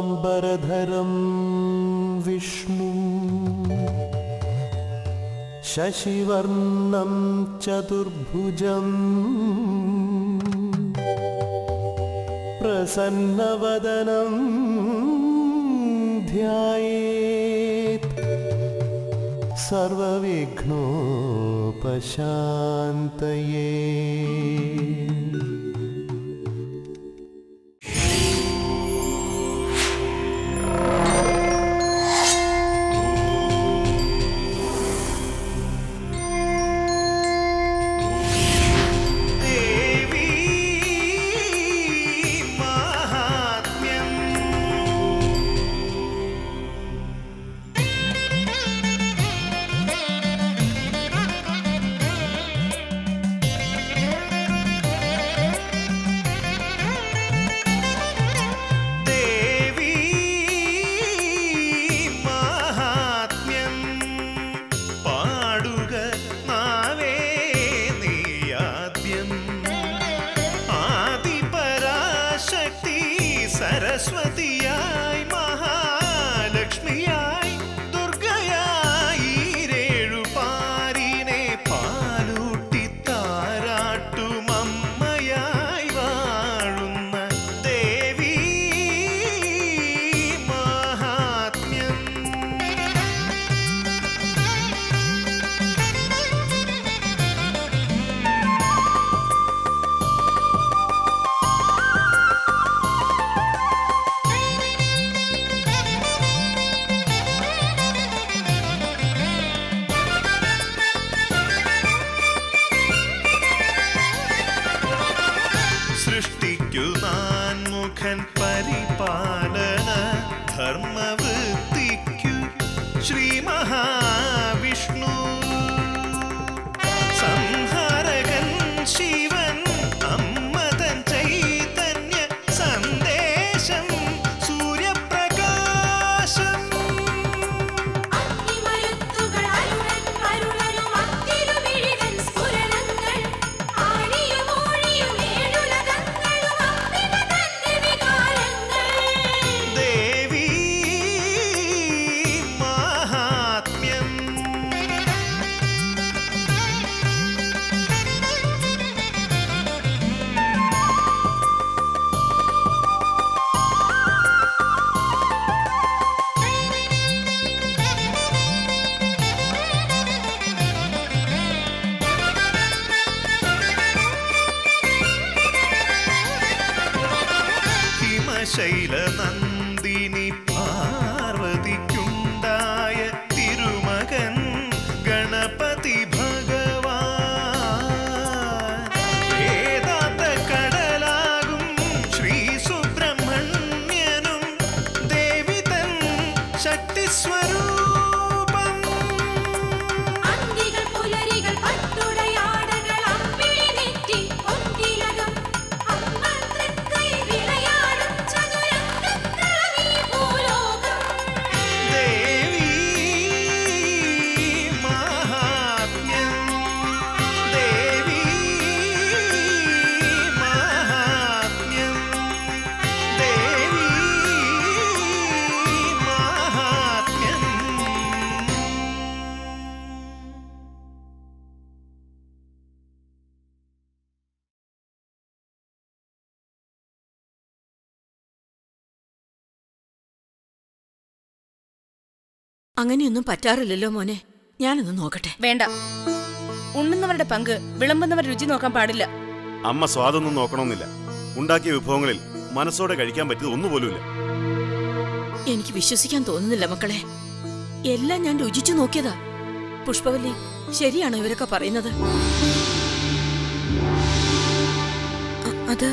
शुक्लाम्बरधरं विष्णुं शशिवर्णं चतुर्भुजम् प्रसन्नवदनं ध्यायेत् सर्वविघ्नोपशान्तये ദേവി മഹാത്മ്യം ദേവി മഹാത്മ്യം പാടുക നാവേ നീയാദ്യം ആദിപരാശക്തി സരസ്വതിയായി മഹാലക്ഷ്മിയായി ദുർഗയായി രേഴുപാരിനെ പാലൂട്ടി താരാട്ടുമമ്മയായി വാഴുന്ന ദേവി മഹാത്മ്യം സൃഷ്ടിക്കു നാൻമുഖൻ പരിപാലന ധർമ്മവൃത്തിക്കു ശ്രീ മഹാവിഷ്ണു സംഹാരകൻ ശിവൻ അമ്മതൻ ചൈതന്യ സന്ദേശം സൂര്യപ്രകാശം അഗ്നിമരുത്തുകൾ അരുളൻ അരുളനും അത്തിരുമിഴിതൻ സ്ഫുരണങ്ങൾ ആഴിയും ഊഴിയും ഏഴുലകങ്ങളും അമ്പിക തന്റെ വികാരങ്ങൾ ദേവി മഹാത്മ്യം ഹിമശൈല നന്ദിനി പാർവതിക്കുണ്ടായ തിരുമകൻ ഗണപതി ഭഗവാൻ വേദാന്ത കടലാകും ശ്രീ സുബ്രഹ്മണ്യനും ദേവി തൻ ശക്തി സ്വരൂപം അന്തികൾ പുലരികൾ പട്ടുടയാടകൾ അമ്പിളി നെറ്റി പൊൻകിലകം അമ്മ തൃക്കൈ വിളയാടും ചതുരംഗക്കളമീ ഭൂലോകം ദേവി മഹാത്മ്യം ദേവി മഹാത്മ്യം ദേവി മഹാത്മ്യം അങ്ങനെയൊന്നും പറ്റാറില്ലല്ലോ മോനെ ഞാനൊന്ന് നോക്കട്ടെ വേണ്ട ഉണ്ണുന്നവരുടെ പങ്ക് വിളമ്പുന്നവർ രുചി നോക്കാൻ പാടില്ല അമ്മ സ്വാദൊന്നും നോക്കണമെന്നില്ല ഉണ്ടാക്കിയ വിഭവങ്ങളിൽ മനസ്സോടെ കഴിക്കാൻ പറ്റിയത് ഒന്നുപോലുമില്ല എനിക്ക് വിശ്വസിക്കാൻ തോന്നുന്നില്ല മക്കളെ എല്ലാം ഞാൻ രുചിച്ചു നോക്കിയതാ പുഷ്പവല്ലി ശരിയാണോ ഇവരൊക്കെ പറയുന്നത് അ- അത്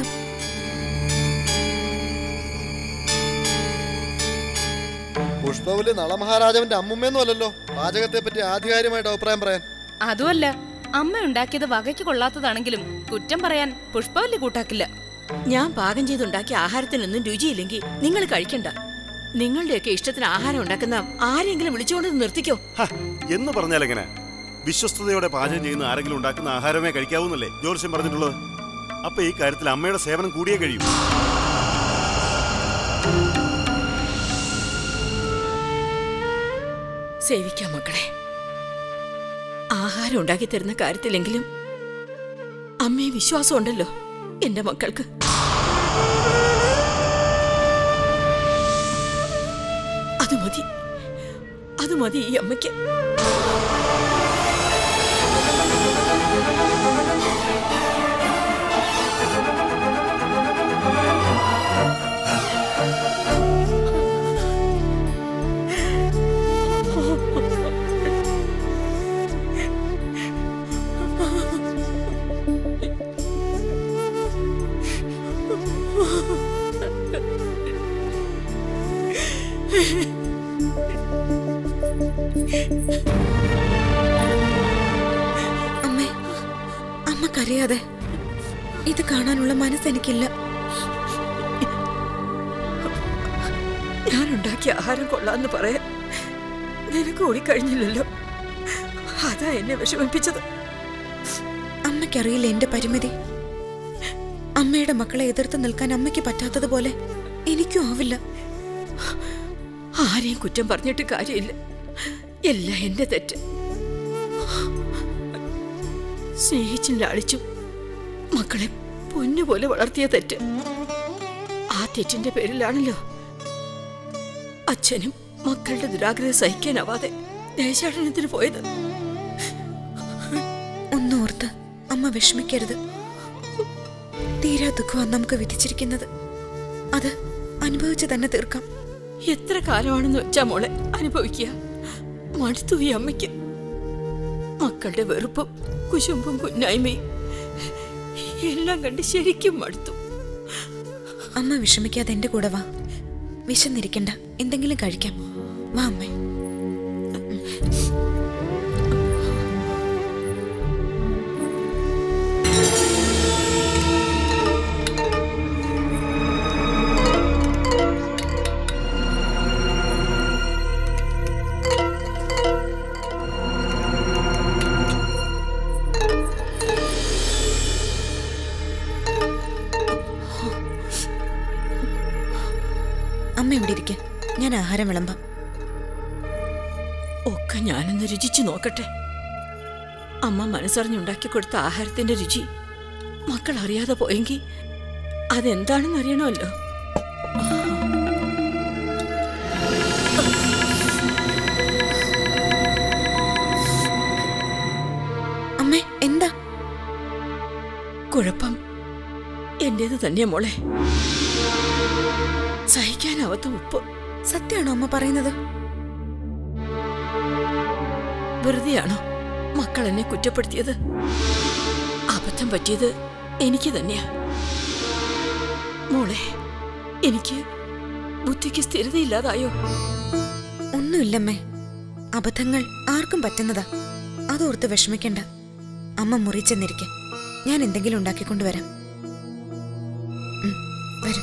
പുഷ്പവല്ലി നളമഹാരാജാവിന്റെ അമ്മുമ്മയൊന്നും അല്ലല്ലോ പാചകത്തെ പറ്റി ആധികാരികമായിട്ട് അഭിപ്രായം പറയാൻ അതുമല്ല അമ്മ ഉണ്ടാക്കിയത് വകയ്ക്ക് കൊള്ളാത്തതാണെങ്കിലും കുറ്റം പറയാൻ പുഷ്പവല്ലി കൂട്ടാക്കില്ല ഞാൻ പാകം ചെയ്തുണ്ടാക്കിയ ആഹാരത്തിനൊന്നും രുചിയില്ലെങ്കിൽ നിങ്ങൾ കഴിക്കണ്ട നിങ്ങളുടെയൊക്കെ ഇഷ്ടത്തിന് ആഹാരം ഉണ്ടാക്കുന്ന ആരെങ്കിലും വിളിച്ചുകൊണ്ട് നിർത്തിക്കോ ഹ, എന്ന് പറഞ്ഞാൽ എങ്ങനെ വിശ്വസ്തയോടെ പാചകം ചെയ്യുന്ന ആരെങ്കിലും ഉണ്ടാക്കുന്ന ആഹാരമേ കഴിക്കാവൂന്നല്ലേ ജ്യോത്സ്യം പറഞ്ഞിട്ടുള്ളത് അപ്പൊ ഈ കാര്യത്തിൽ അമ്മയുടെ സേവനം കൂടിയേ കഴിയൂ സേവിക്കാം മക്കളെ ആഹാരം ഉണ്ടാക്കി തരുന്ന കാര്യത്തിലെങ്കിലും അമ്മയെ വിശ്വാസമുണ്ടല്ലോ എന്റെ മക്കൾക്ക് അത് മതി അത് മതി ഈ അമ്മയ്ക്ക് അമ്മേ അമ്മ കരയാതെ ഇത് കാണാനുള്ള മനസ്സ് എനിക്കില്ല ഞാൻ ഉണ്ടാക്കിയ ആഹാരം കൊള്ളാന്ന് പറയാൻ നിനക്ക് ഓടിക്കഴിഞ്ഞില്ലല്ലോ അതാ എന്നെ വിഷമിപ്പിച്ചത് അമ്മയ്ക്കറിയില്ല എന്റെ പരിമിതി അമ്മയുടെ മക്കളെ എതിർത്ത് നിൽക്കാൻ അമ്മയ്ക്ക് പറ്റാത്തതുപോലെ എനിക്കും ആവില്ല ആരെയും കുറ്റം പറഞ്ഞിട്ട് കാര്യമില്ല എല്ലാം എന്റെ തെറ്റ് സ്നേഹിച്ചും ലാളിച്ചും മക്കളെ പൊന്നുപോലെ വളർത്തിയ തെറ്റ് ആ തെറ്റിന്റെ പേരിലാണല്ലോ അച്ഛനും മക്കളുടെ ദുരാഗ്രഹം സഹിക്കാനാവാതെ ദേശാടനത്തിന് പോയത് ഒന്നോർത്ത് അമ്മ വിഷമിക്കരുത് തീരാ ദുഃഖമാണ് നമുക്ക് വിധിച്ചിരിക്കുന്നത് അത് അനുഭവിച്ച് തന്നെ തീർക്കാം എത്ര കാലമാണെന്ന് വെച്ചാ മോളെ അനുഭവിക്കുക മടുത്തു ഈ അമ്മയ്ക്ക് മക്കളുടെ വെറുപ്പും കുശുമ്പും കുന്നായ്മയും എല്ലാം കണ്ട് ശരിക്കും മടുത്തു അമ്മ വിഷമിക്കാതെ എന്റെ കൂടെ വാ വിശന്നിരിക്കണ്ട എന്തെങ്കിലും കഴിക്കാം വാ അമ്മേ അമ്മ ഇവിടെ ഇരിക്കെ ഞാൻ ആഹാരം വിളമ്പാം ഒക്കെ ഞാനൊന്ന് രുചിച്ചു നോക്കട്ടെ അമ്മ മനസ്സറിഞ്ഞുണ്ടാക്കി കൊടുത്ത ആഹാരത്തിന്റെ രുചി മക്കൾ അറിയാതെ പോയെങ്കിൽ അതെന്താണെന്ന് അറിയണമല്ലോ അമ്മേ എന്താ കുഴപ്പം എന്റേത് തന്നെയാ മോളെ സഹിക്കാനാവാത്ത ഉപ്പ് സത്യമാണോ അമ്മ പറയുന്നത് വെറുതെയാണോ മക്കൾ എന്നെ കുറ്റപ്പെടുത്തിയത് അബദ്ധം പറ്റിയത് എനിക്ക് തന്നെയാ മോളെ എനിക്ക് ബുദ്ധിക്ക് സ്ഥിരതയില്ലാതായോ ഒന്നുമില്ലമ്മേ അബദ്ധങ്ങൾ ആർക്കും പറ്റുന്നതാ അതോർത്ത് വിഷമിക്കണ്ട അമ്മ മുറി ചെന്നിരിക്കെ ഞാൻ എന്തെങ്കിലും ഉണ്ടാക്കിക്കൊണ്ടുവരാം ഉം, വരൂ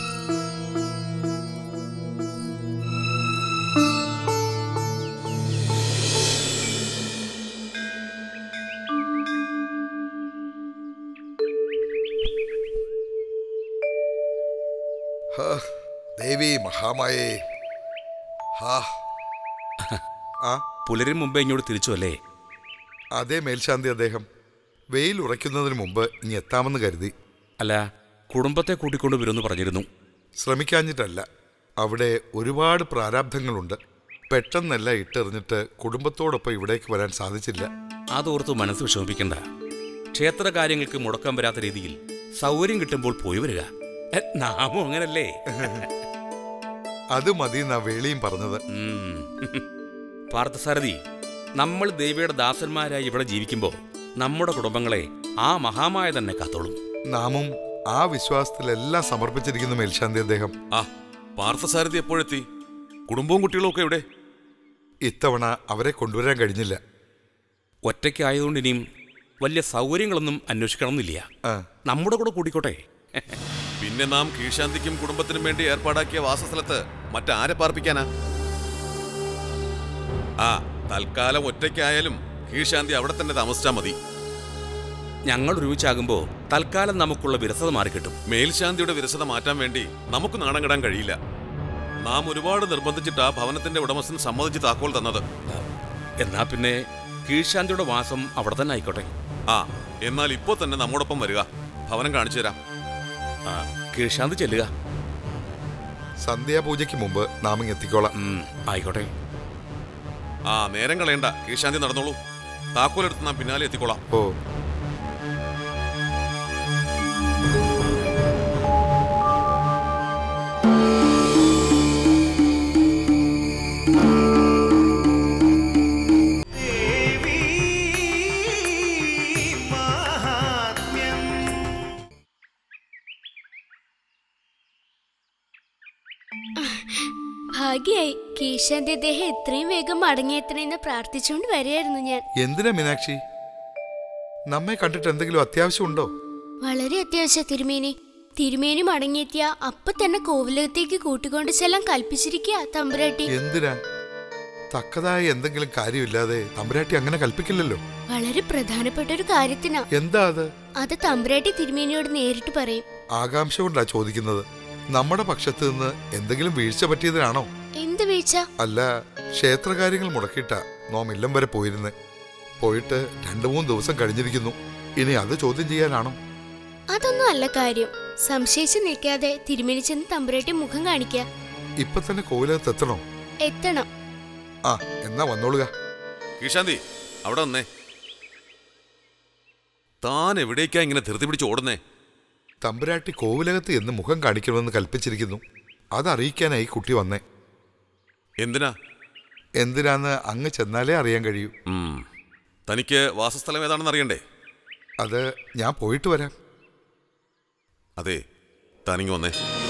ഹാ, ദേവി മഹാമായേ ഹാ ആ പുലരും മുമ്പേ ഇങ്ങോട്ട് തിരിച്ചു അല്ലേ അതേ മേൽശാന്തി അദ്ദേഹം വെയിൽ ഉറയ്ക്കുന്നതിന് മുമ്പ് ഇനി എത്താമെന്ന് കരുതി അല്ല കുടുംബത്തെ കൂട്ടിക്കൊണ്ട് വരുമെന്ന് പറഞ്ഞിരുന്നു ശ്രമിക്കാഞ്ഞിട്ടല്ല അവിടെ ഒരുപാട് പ്രാരാബ്ധങ്ങളുണ്ട് പെട്ടെന്നെല്ലാം ഇട്ടെറിഞ്ഞിട്ട് കുടുംബത്തോടൊപ്പം ഇവിടേക്ക് വരാൻ സാധിച്ചില്ല അതോർത്ത് മനസ്സ് വിഷമിപ്പിക്കണ്ട ക്ഷേത്ര കാര്യങ്ങൾക്ക് മുടക്കം വരാത്ത രീതിയിൽ സൗകര്യം കിട്ടുമ്പോൾ പോയി വരിക എ, നാമും അങ്ങനല്ലേ അത് മതി എന്നാ വേളിയും പറഞ്ഞത് ഉം. പാർത്ഥസാരഥി നമ്മൾ ദേവിയുടെ ദാസന്മാരായി ഇവിടെ ജീവിക്കുമ്പോൾ നമ്മുടെ കുടുംബങ്ങളെ ആ മഹാമായ തന്നെ കാത്തോളും നാമും ആ വിശ്വാസത്തിലെല്ലാം സമർപ്പിച്ചിരിക്കുന്നു മേൽശാന്തി അദ്ദേഹം ആ പാർത്ഥസാരഥി എപ്പോഴെത്തി കുടുംബവും കുട്ടികളും ഒക്കെ എവിടെ ഇത്തവണ അവരെ കൊണ്ടുവരാൻ കഴിഞ്ഞില്ല ഒറ്റയ്ക്കായതുകൊണ്ട് ഇനിയും വലിയ സൗകര്യങ്ങളൊന്നും അന്വേഷിക്കണമെന്നില്ല ആ, നമ്മുടെ കൂടെ കൂടിക്കോട്ടെ പിന്നെ നാം കീഴ്ശാന്തിക്കും കുടുംബത്തിനും വേണ്ടി ഏർപ്പാടാക്കിയ വാസസ്ഥലത്ത് മറ്റാരെ പാർപ്പിക്കാനാ ആ തൽക്കാലം ഒറ്റയ്ക്കായാലും കീഴ്ശാന്തി അവിടെ തന്നെ താമസിച്ചാ മതി ഞങ്ങൾ ഒരുമിച്ചാകുമ്പോൾ തൽക്കാലം നമുക്കുള്ള വിരസത മാറിക്കിട്ടും മേൽശാന്തിയുടെ വിരസത മാറ്റാൻ വേണ്ടി നമുക്ക് നാണം കെടാൻ കഴിയില്ല നാം ഒരുപാട് നിർബന്ധിച്ചിട്ട് ആ ഭവനത്തിന്റെ ഉടമസ്ഥൻ സമ്മതിച്ച് താക്കോൽ തന്നത് എന്നാ പിന്നെ കീഴ്ശാന്തിയുടെ വാസം അവിടെ തന്നെ ആയിക്കോട്ടെ ആ എന്നാൽ ഇപ്പോ തന്നെ നമ്മോടൊപ്പം വരിക ഭവനം കാണിച്ചു തരാം ആ കീഴ്ശാന്തി ചെല്ലുക സന്ധ്യാപൂജയ്ക്ക് മുമ്പ് നാം ഇങ്ങ് എത്തിക്കോളാം ഉം, ആയിക്കോട്ടെ ആ നേരം കളയണ്ട കീഴ്ശാന്തി നടന്നോളൂ താക്കോലെടുത്ത് നാം പിന്നാലെ എത്തിക്കോളാം ഓ ദേവി മാഹാത്മ്യം ഭാഗ്യായി കീശാന്റെ അദ്ദേഹം എത്രയും വേഗം മടങ്ങിയെത്തണമെന്ന് പ്രാർത്ഥിച്ചുകൊണ്ട് വരികയായിരുന്നു ഞാൻ എന്തിനാ മീനാക്ഷി നമ്മെ കണ്ടിട്ട് എന്തെങ്കിലും അത്യാവശ്യമുണ്ടോ വളരെ അത്യാവശ്യ തിരുമേനി തിരുമേനി മടങ്ങിയെത്തിയ അപ്പൊ തന്നെ കോവിലകത്തേക്ക് കൂട്ടിക്കൊണ്ട് ചെല്ലാൻ കൽപ്പിച്ചിരിക്കുക തമ്പുരാട്ടി എന്തിനാ തക്കതായ എന്തെങ്കിലും കാര്യമില്ലാതെ തമ്പുരാട്ടി അങ്ങനെ കൽപ്പിക്കില്ലല്ലോ വളരെ പ്രധാനപ്പെട്ട ഒരു കാര്യത്തിനാ എന്താ അത് അത് തമ്പുരാട്ടി തിരുമേനിയോട് നേരിട്ട് പറയും ആകാംക്ഷ കൊണ്ടാ ചോദിക്കുന്നത് നമ്മുടെ പക്ഷത്ത് നിന്ന് എന്തെങ്കിലും വീഴ്ച പറ്റിയതിനാണോ എന്ത് വീഴ്ച അല്ല ക്ഷേത്രകാര്യങ്ങൾ മുടക്കിയിട്ടാ നോം ഇല്ലം വരെ പോയിരുന്നേ പോയിട്ട് രണ്ടു മൂന്ന് ദിവസം കഴിഞ്ഞിരിക്കുന്നു ഇനി അത് ചോദ്യം ചെയ്യാനാണോ അതൊന്നും അല്ല കാര്യം സംശയിച്ച് നിൽക്കാതെ തിരുമേനി ചെന്ന് തമ്പുരാട്ടി മുഖം കാണിക്ക ഇപ്പൊ തന്നെ കോവിലകത്ത് എത്തണോ എത്തണം ആ എന്നാ വന്നോളുക കീഴ്ശാന്തി അവിടെ വന്നേ താൻ എവിടേക്കാ ഇങ്ങനെ ധൃതി പിടിച്ച് ഓടുന്നേ തമ്പുരാട്ടി കോവിലകത്ത് എന്ന് മുഖം കാണിക്കണമെന്ന് കൽപ്പിച്ചിരിക്കുന്നു അതറിയിക്കാനായി കുട്ടി വന്നേ എന്തിനാ എന്തിനാന്ന് അങ്ങ് ചെന്നാലേ അറിയാൻ കഴിയൂ ഉം. തനിക്ക് വാസസ്ഥലം ഏതാണെന്ന് അറിയണ്ടേ അത് ഞാൻ പോയിട്ട് വരാം അതെ താനിങ്ങ് വന്നേ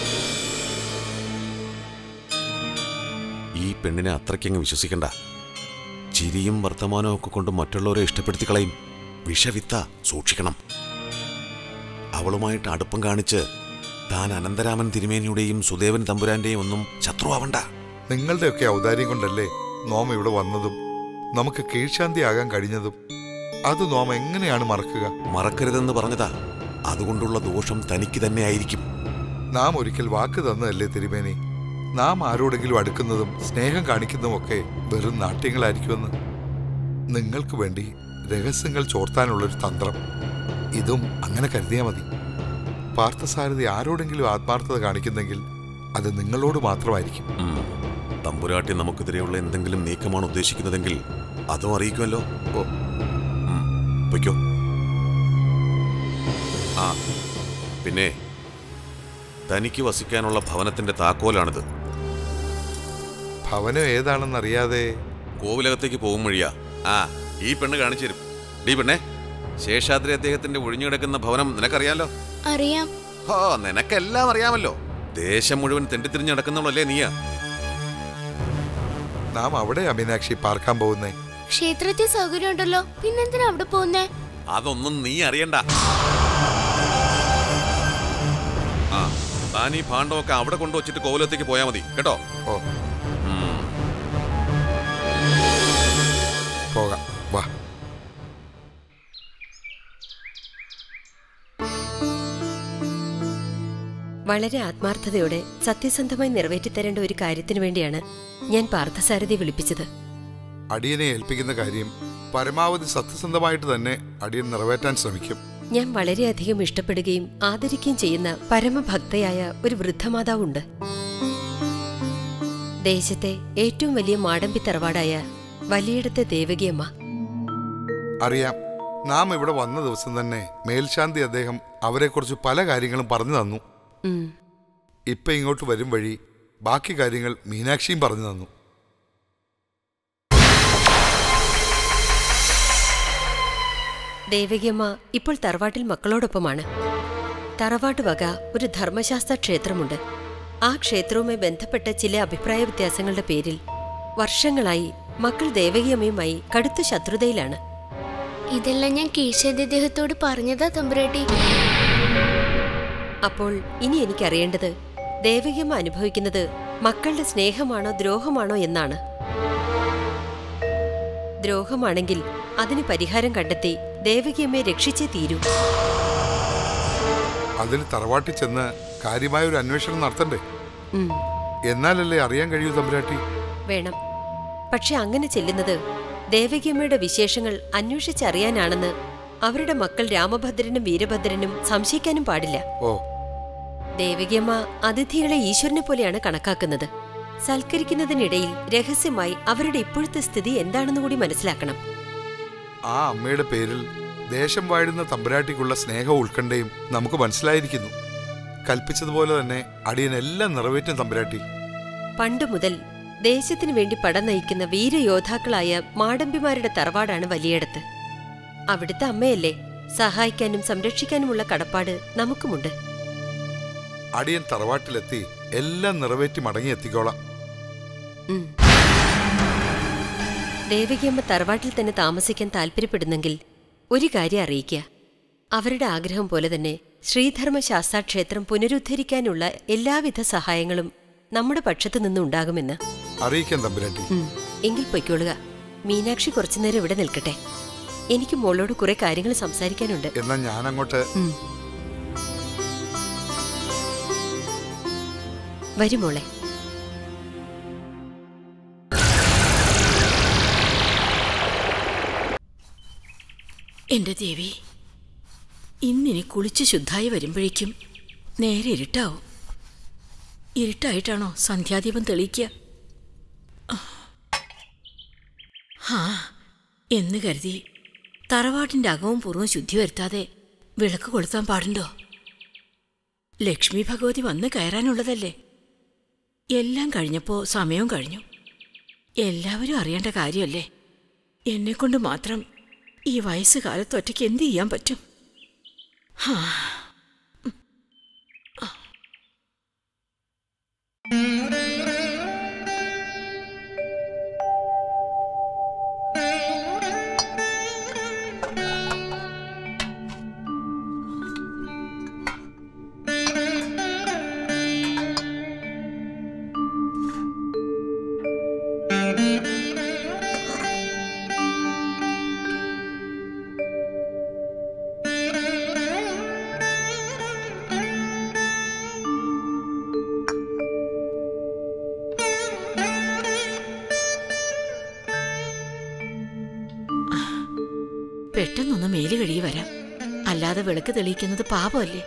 ഈ പെണ്ണിനെ അത്രയ്ക്കങ്ങ് വിശ്വസിക്കണ്ട ചിരിയും വർത്തമാനവും ഒക്കെ കൊണ്ട് മറ്റുള്ളവരെ ഇഷ്ടപ്പെടുത്തി കളയും വിഷവിത്ത സൂക്ഷിക്കണം അവളുമായിട്ട് അടുപ്പം കാണിച്ച് താൻ അനന്തരാമൻ തിരുമേനിയുടെയും സുദേവൻ തമ്പുരാന്റെയും ഒന്നും ശത്രുവാവണ്ട നിങ്ങളുടെയൊക്കെ ഔദാര്യം കൊണ്ടല്ലേ നോമ ഇവിടെ വന്നതും നമുക്ക് കീഴ്ശാന്തിയാകാൻ കഴിഞ്ഞതും അത് നോമ എങ്ങനെയാണ് മറക്കുക മറക്കരുതെന്ന് പറഞ്ഞതാ അതുകൊണ്ടുള്ള ദോഷം തനിക്ക് തന്നെ ആയിരിക്കും നാം ഒരിക്കൽ വാക്ക് തന്നതല്ലേ തിരുമേനി നാം ആരോടെങ്കിലും അടുക്കുന്നതും സ്നേഹം കാണിക്കുന്നതുമൊക്കെ വെറും നാട്യങ്ങളായിരിക്കുമെന്ന് നിങ്ങൾക്ക് വേണ്ടി രഹസ്യങ്ങൾ ചോർത്താനുള്ളൊരു തന്ത്രം ഇതും അങ്ങനെ കരുതിയാൽ മതി പാർത്ഥസാരഥി ആരോടെങ്കിലും ആത്മാർത്ഥത കാണിക്കുന്നെങ്കിൽ അത് നിങ്ങളോട് മാത്രമായിരിക്കും ഉം. തമ്പുരാട്ടി നമുക്കെതിരെയുള്ള എന്തെങ്കിലും നീക്കമാണ് ഉദ്ദേശിക്കുന്നതെങ്കിൽ അതും അറിയിക്കുമല്ലോ ഓ ഉം. പൊയ്ക്കോ ആ പിന്നെ തനിക്ക് വസിക്കാനുള്ള ഭവനത്തിന്റെ താക്കോലാണിത് ഭവനം ഏതാണെന്നറിയാതെ കോവിലകത്തേക്ക് പോകും വഴിയാ ആ ഈ പെണ്ണ് കാണിച്ചു തരും ഡീ പെണ്ണെ ശേഷാദ്രി അദ്ദേഹത്തിന്റെ ഒഴിഞ്ഞു കിടക്കുന്ന ഭവനം നിനക്കറിയാലോ അറിയാം ഹോ നിനക്കെല്ലാം അറിയാമല്ലോ ദേശം മുഴുവൻ തെണ്ടിത്തിരിഞ്ഞ് നടക്കുന്നവളല്ലേ നീയാ നാം അവിടെയാ മീനാക്ഷി പാർക്കാൻ പോകുന്നേ ക്ഷേത്രത്തിൽ സൗകര്യം ഉണ്ടല്ലോ പിന്നെന്തിനാ അവിടെ പോകുന്നേ അതൊന്നും നീ അറിയണ്ട ആ താൻ ഈ ഭാണ്ഡമൊക്കെ അവിടെ കൊണ്ടുവച്ചിട്ട് കോവിലത്തേക്ക് പോയാൽ മതി കേട്ടോ ഓ ഉം. പോകാം വാ വളരെ ആത്മാർത്ഥതയോടെ സത്യസന്ധമായി നിറവേറ്റിത്തരേണ്ട ഒരു കാര്യത്തിനു വേണ്ടിയാണ് ഞാൻ പാർത്ഥസാരഥി വിളിപ്പിച്ചത് അടിയനെ ഏൽപ്പിക്കുന്ന കാര്യം പരമാവധി സത്യസന്ധമായിട്ട് തന്നെ അടിയൻ നിറവേറ്റാൻ ശ്രമിക്കും ഞാൻ വളരെയധികം ഇഷ്ടപ്പെടുകയും ആദരിക്കുകയും ചെയ്യുന്ന പരമഭക്തയായ ഒരു വൃദ്ധമാതാവുണ്ട് ദേശത്തെ ഏറ്റവും വലിയ മാടമ്പി തറവാടായ വലിയിടത്തെ ദേവകിയമ്മ അറിയാം നാം ഇവിടെ വന്ന ദിവസം തന്നെ മേൽശാന്തി അദ്ദേഹം അവരെക്കുറിച്ച് പല കാര്യങ്ങളും പറഞ്ഞു തന്നു ഉം. ഇപ്പൊ ഇങ്ങോട്ട് വരും വഴി ബാക്കി കാര്യങ്ങൾ മീനാക്ഷിയും പറഞ്ഞു തന്നു ദേവകിയമ്മ ഇപ്പോൾ തറവാട്ടിൽ മക്കളോടൊപ്പമാണ് തറവാട്ട് വക ഒരു ധർമ്മശാസ്ത്ര ക്ഷേത്രമുണ്ട് ആ ക്ഷേത്രവുമായി ബന്ധപ്പെട്ട ചില അഭിപ്രായ വ്യത്യാസങ്ങളുടെ പേരിൽ വർഷങ്ങളായി മക്കൾ ദേവകിയമ്മയുമായി കടുത്ത ശത്രുതയിലാണ് ഇതെല്ലാം ഞാൻ കീശാന്റെ അദ്ദേഹത്തോട് പറഞ്ഞതാ തമ്പുരാട്ടി അപ്പോൾ ഇനി എനിക്കറിയേണ്ടത് ദേവകിയമ്മ അനുഭവിക്കുന്നത് മക്കളുടെ സ്നേഹമാണോ ദ്രോഹമാണോ എന്നാണ് ദ്രോഹമാണെങ്കിൽ അതിന് പരിഹാരം കണ്ടെത്തി ദേവകിയമ്മയെ രക്ഷിച്ചേ തീരൂ അതിന് തറവാട്ടിൽ ചെന്ന് കാര്യമായ ഒരു അന്വേഷണം നടത്തണ്ടേ ഉം, എന്നാലല്ലേ അറിയാൻ കഴിയൂ തമ്പുരാട്ടി വേണം പക്ഷെ അങ്ങനെ ചെല്ലുന്നത് ദേവകിയമ്മയുടെ വിശേഷങ്ങൾ അന്വേഷിച്ചറിയാനാണെന്ന് അവരുടെ മക്കൾ രാമഭദ്രനും വീരഭദ്രനും സംശയിക്കാനും പാടില്ല ഓ ദേവകിയമ്മ അതിഥികളെ ഈശ്വരനെ പോലെയാണ് കണക്കാക്കുന്നത് സൽക്കരിക്കുന്നതിനിടയിൽ രഹസ്യമായി അവരുടെ ഇപ്പോഴത്തെ സ്ഥിതി എന്താണെന്ന് കൂടി മനസ്സിലാക്കണം ആ അമ്മയുടെ പേരിൽ ദേശം വാഴുന്ന തമ്പുരാട്ടിക്കുള്ള സ്നേഹവും ഉത്കണ്ഠയും നമുക്ക് മനസ്സിലായിരിക്കുന്നു കൽപ്പിച്ചതുപോലെ തന്നെ അടിയനെല്ലാം നിറവേറ്റും തമ്പുരാട്ടി പണ്ട് മുതൽ ദേശത്തിനു വേണ്ടി പട നയിക്കുന്ന വീരയോദ്ധാക്കളായ മാടമ്പിമാരുടെ തറവാടാണ് വലിയടത്ത് അവിടുത്തെ അമ്മയല്ലേ സഹായിക്കാനും സംരക്ഷിക്കാനുമുള്ള കടപ്പാട് നമുക്കുമുണ്ട് അടിയൻ തറവാട്ടിലെത്തി എല്ലാം നിറവേറ്റി മടങ്ങിയെത്തിക്കോളാം ഉം. ദേവകിയമ്മ തറവാട്ടിൽ തന്നെ താമസിക്കാൻ താല്പര്യപ്പെടുന്നെങ്കിൽ ഒരു കാര്യം അറിയിക്കുക അവരുടെ ആഗ്രഹം പോലെ തന്നെ ശ്രീധർമ്മ ശാസ്താക്ഷേത്രം പുനരുദ്ധരിക്കാനുള്ള എല്ലാവിധ സഹായങ്ങളും നമ്മുടെ പക്ഷത്തു നിന്നുണ്ടാകുമെന്ന് അറിയിക്കാം തമ്പുരാട്ടി ഉം. എങ്കിൽ പൊയ്ക്കോളുക മീനാക്ഷി കുറച്ചുനേരം ഇവിടെ നിൽക്കട്ടെ എനിക്ക് മോളോട് കുറെ കാര്യങ്ങൾ സംസാരിക്കാനുണ്ട് എന്നാ ഞാനങ്ങോട്ട് ഉം. വരും മോളെ എന്റെ ദേവി ഇന്നിനി കുളിച്ച് ശുദ്ധായി വരുമ്പോഴേക്കും നേരെ ഇരുട്ടാവും ഇരുട്ടായിട്ടാണോ സന്ധ്യാദീപം തെളിയിക്കുക ആ എന്ന് കരുതി തറവാട്ടിന്റെ അകവും പുറവും ശുദ്ധി വരുത്താതെ വിളക്ക് കൊളുത്താൻ പാടുണ്ടോ ലക്ഷ്മി ഭഗവതി വന്ന് കയറാനുള്ളതല്ലേ എല്ലാം കഴിഞ്ഞപ്പോ സമയവും കഴിഞ്ഞു എല്ലാവരും അറിയേണ്ട കാര്യമല്ലേ എന്നെക്കൊണ്ട് മാത്രം ഈ വയസ്സുകാലത്ത് ഒറ്റയ്ക്ക് എന്ത് ചെയ്യാൻ പറ്റും ഹാ പെട്ടെന്നൊന്ന് മേല് കഴുകി വരാം അല്ലാതെ വിളക്ക് തെളിയിക്കുന്നത് പാപമല്ലേ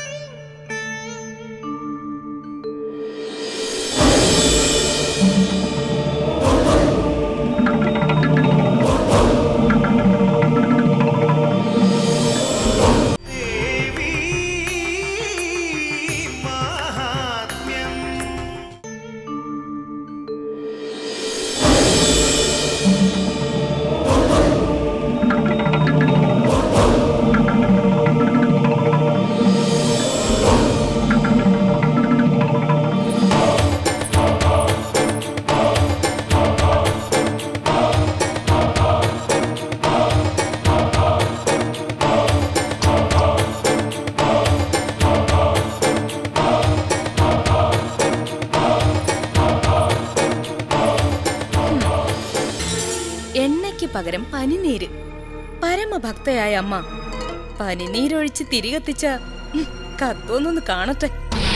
എണ്ണയ്ക്ക് പകരം പനിനീര് പരമഭക്തയായ അമ്മ പനിനീരൊഴിച്ച് തിരികത്തിച്ച ഉം, കത്തോന്നൊന്ന് കാണട്ടെ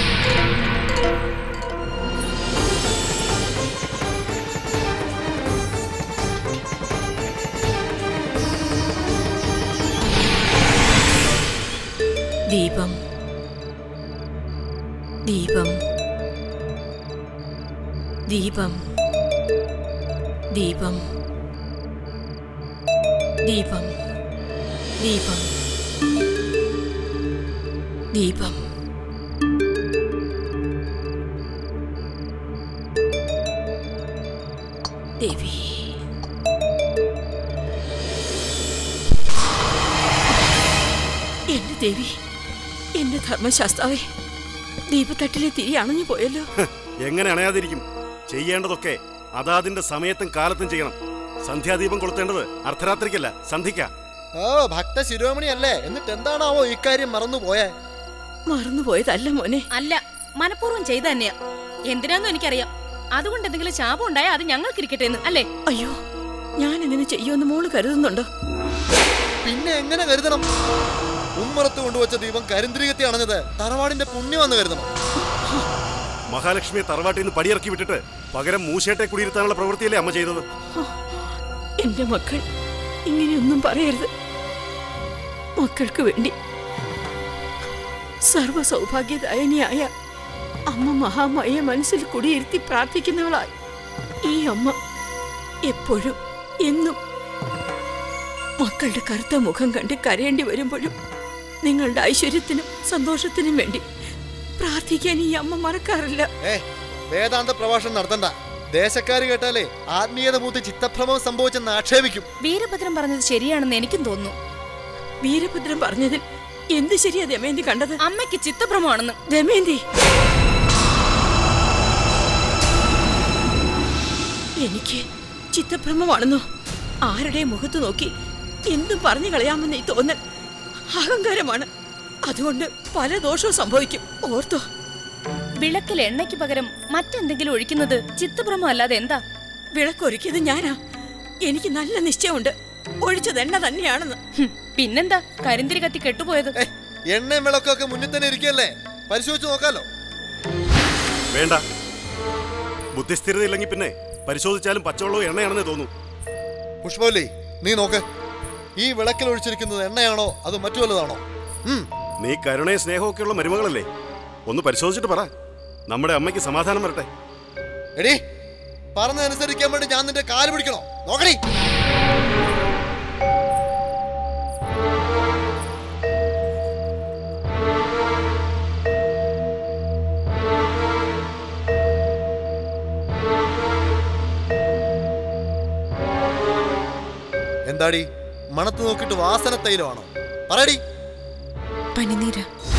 ദീപം ദീപം ദീപം ദീപം ദീപം ദീപം ദീപം ദേവി എന്റെ ദേവി എന്റെ ധർമ്മശാസ്താവേ ദീപത്തട്ടിലെ തിരി അണഞ്ഞു പോയല്ലോ ഹ്, എങ്ങനെ അണയാതിരിക്കും ചെയ്യേണ്ടതൊക്കെ അതാതിന്റെ സമയത്തും കാലത്തും ചെയ്യണം സന്ധ്യാദീപം കൊളുത്തേണ്ടത് അർദ്ധരാത്രിക്കല്ല സന്ധിക്ക ഓ ഭക്ത ശിരോമണി അല്ലേ എന്നിട്ട് എന്താണാവോ ഇക്കാര്യം മറന്നുപോയേ മറന്നുപോയതല്ല മോനെ അല്ല മനഃപൂർവ്വം ചെയ്ത തന്നെയാ എന്തിനാന്നും എനിക്കറിയാം അതുകൊണ്ട് എന്തെങ്കിലും ശാപം ഉണ്ടായാൽ അത് ഞങ്ങൾക്കിരിക്കട്ടെ എന്ന് അല്ലേ അയ്യോ ഞാൻ എങ്ങനെ ചെയ്യുമെന്ന് മോള് കരുതുന്നുണ്ടോ പിന്നെ എങ്ങനെ കരുതണം ഉമ്മറത്ത് കൊണ്ടുവച്ച ദീപം കരിന്തിരികത്തി അണഞ്ഞത് തറവാടിന്റെ പുണ്യമെന്ന് കരുതണം മഹാലക്ഷ്മിയെ തറവാട്ടിൽ നിന്ന് പടിയിറക്കി വിട്ടിട്ട് പകരം മൂശേട്ടെ കുടിയിരുത്താനുള്ള പ്രവൃത്തിയല്ലേ അമ്മ ചെയ്തത് എന്റെ മക്കൾ ഇങ്ങനെയൊന്നും പറയരുത് മക്കൾക്ക് വേണ്ടി സർവ സൗഭാഗ്യദായനിയായ അമ്മ മഹാമായെ മനസ്സിൽ കുടിയിരുത്തി പ്രാർത്ഥിക്കുന്നവളായി ഈ അമ്മ എപ്പോഴും എന്നും മക്കളുടെ കറുത്ത മുഖം കണ്ട് കരയേണ്ടി വരുമ്പോഴും നിങ്ങളുടെ ഐശ്വര്യത്തിനും സന്തോഷത്തിനും വേണ്ടി പ്രാർത്ഥിക്കാൻ ഈ അമ്മ മറക്കാറില്ല ഏ വേദാന്ത പ്രഭാഷണം നടത്തണ്ട ദേശക്കാര് കേട്ടാലേ ആത്മീയത മൂത്ത് ചിത്തഭ്രമം സംഭവിച്ചെന്ന് ആക്ഷേപിക്കും വീരഭദ്രൻ പറഞ്ഞത് ശരിയാണെന്ന് എനിക്കും തോന്നുന്നു വീരഭദ്രൻ പറഞ്ഞതിൽ എന്ത് ശരിയാ ദമയന്തി കണ്ടത് അമ്മയ്ക്ക് ചിത്തഭ്രമമാണെന്ന് ദമയന്തി എനിക്ക് ചിത്തഭ്രമമാണെന്നോ ആരുടെ മുഖത്ത് നോക്കി എന്തും പറഞ്ഞു കളയാമെന്ന് ഈ തോന്നൽ അഹങ്കാരമാണ് അതുകൊണ്ട് പല ദോഷവും സംഭവിക്കും ഓർത്തോ വിളക്കിൽ എണ്ണയ്ക്ക് പകരം മറ്റെന്തെങ്കിലും ഒഴിക്കുന്നത് ചിത്തഭ്രമം അല്ലാതെ എന്താ വിളക്കൊരുക്കിയത് ഞാനാ എനിക്ക് നല്ല നിശ്ചയമുണ്ട് ഒഴിച്ചത് എണ്ണ തന്നെയാണെന്ന് ഹും, പിന്നെന്താ കരിന്തിരി കത്തി കെട്ടുപോയത് എണ്ണയും വിളക്കൊക്കെ മുന്നിൽ തന്നെ ഇരിക്കല്ലേ പരിശോധിച്ച് നോക്കാലോ വേണ്ട ബുദ്ധിസ്ഥിരത ഇല്ലെങ്കിൽ പിന്നെ പരിശോധിച്ചാലും പച്ചവെള്ളവും എണ്ണയാണെന്നേ തോന്നൂ പുഷ്പവല്ലി നീ നോക്ക് ഈ വിളക്കിൽ ഒഴിച്ചിരിക്കുന്നത് എണ്ണയാണോ അതോ മറ്റു വല്ലതാണോ ഉം, നീ കരുണയും സ്നേഹവും ഒക്കെ ഉള്ള മരുമകളല്ലേ ഒന്ന് പരിശോധിച്ചിട്ട് പറ നമ്മുടെ അമ്മയ്ക്ക് സമാധാനം വരട്ടെ എടി പറഞ്ഞതനുസരിക്കാൻ വേണ്ടി ഞാൻ നിന്റെ കാല് പിടിക്കണോ നോക്കടി എന്താടി മണത്ത് നോക്കിയിട്ട് വാസന തൈലമാണോ പറയടി പനിനീര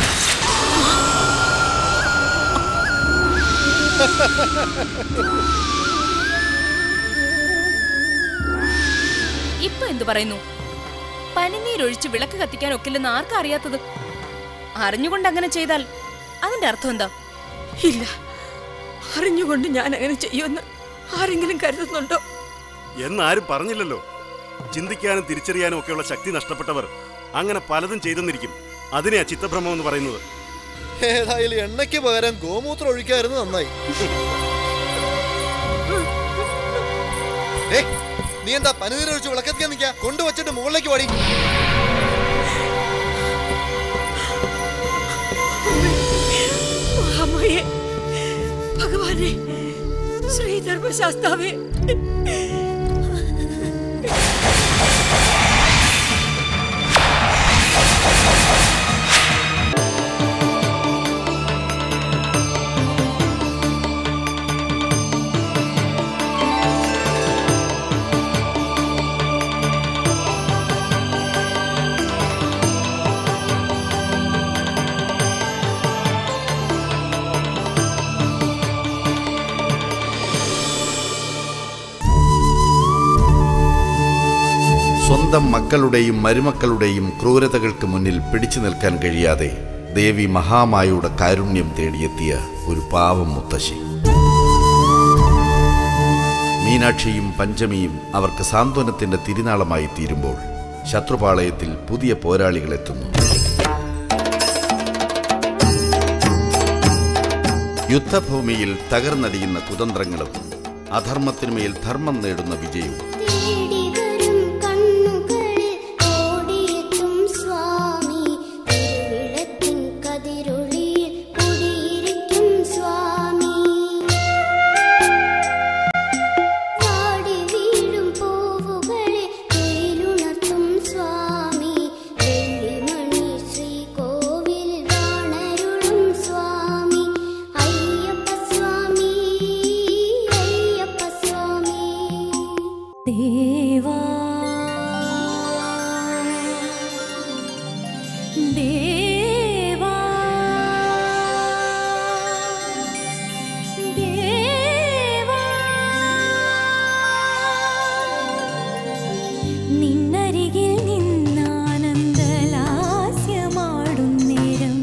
ഇപ്പൊ എന്തു പറയുന്നു പനിനീരൊഴിച്ച് വിളക്ക് കത്തിക്കാൻ ഒക്കില്ലെന്ന് ആർക്കാ അറിയാത്തത് അറിഞ്ഞുകൊണ്ട് അങ്ങനെ ചെയ്താൽ അതിന്റെ അർത്ഥം എന്താ ഇല്ല അറിഞ്ഞുകൊണ്ട് ഞാൻ അങ്ങനെ ചെയ്യുമെന്ന് ആരെങ്കിലും കരുതുന്നുണ്ടോ എന്നാരും പറഞ്ഞില്ലല്ലോ ചിന്തിക്കാനും തിരിച്ചറിയാനും ഒക്കെയുള്ള ശക്തി നഷ്ടപ്പെട്ടവർ അങ്ങനെ പലതും ചെയ്തെന്നിരിക്കും അതിനെയാ ചിത്തഭ്രമം എന്ന് പറയുന്നത് ഏതായാലും എണ്ണയ്ക്ക് പകരം ഗോമൂത്രം ഒഴിക്കായിരുന്നു നന്നായി ഏ നീ എന്താ പനിനീര് ഒഴിച്ച് വിളക്കത്തിക്കാൻ നിൽക്കാ കൊണ്ടുവച്ചിട്ട് മുകളിലേക്ക് പാടി അമ്മയെ ഭഗവാനെ ശ്രീധർമ്മശാസ്താവേ സ്വന്തം മക്കളുടെയും മരുമക്കളുടെയും ക്രൂരതകൾക്ക് മുന്നിൽ പിടിച്ചു നിൽക്കാൻ കഴിയാതെ ദേവി മഹാമായയുടെ കാരുണ്യം തേടിയെത്തിയ ഒരു പാവം മുത്തശ്ശി മീനാക്ഷിയും പഞ്ചമിയും അവർക്ക് സാന്ത്വനത്തിന്റെ തിരുനാളമായി തീരുമ്പോൾ ശത്രുപാളയത്തിൽ പുതിയ പോരാളികൾ എത്തുന്നു യുദ്ധഭൂമിയിൽ തകർന്നടിയുന്ന കുതന്ത്രങ്ങളും അധർമ്മത്തിനുമേൽ ധർമ്മം നേടുന്ന വിജയവും തേടിവരും കണ്ണുകളിൽ ഓടിയെത്തും സ്വാമി തിരുവിളക്കിൻ കതിരൊളിയിൽ കുടിയിരിക്കും സ്വാമി വാടി വീഴും പൂവുകളെ തേനുണർത്തും സ്വാമി വെള്ളിമണി ശ്രീകോവിലിൽ വാണരുളും സ്വാമി അയ്യപ്പ സ്വാമി അയ്യപ്പ സ്വാമി ദേവാ ദേവാ ദേവാ നിന്നരികിൽ നിന്നാനന്ദലാസ്യമാടും നേരം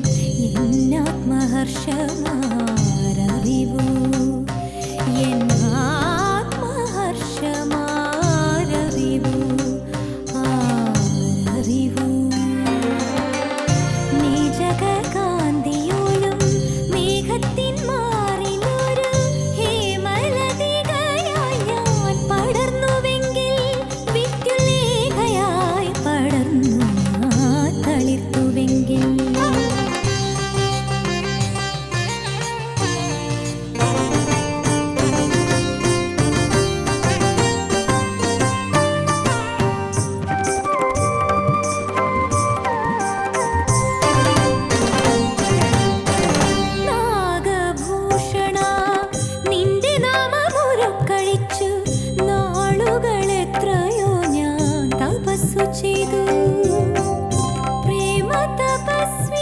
എന്നാത്മഹർഷമാരറിവൂ എന്നാത്മഹർഷമാരറിവൂ ആരറിവൂ തേജസ്വി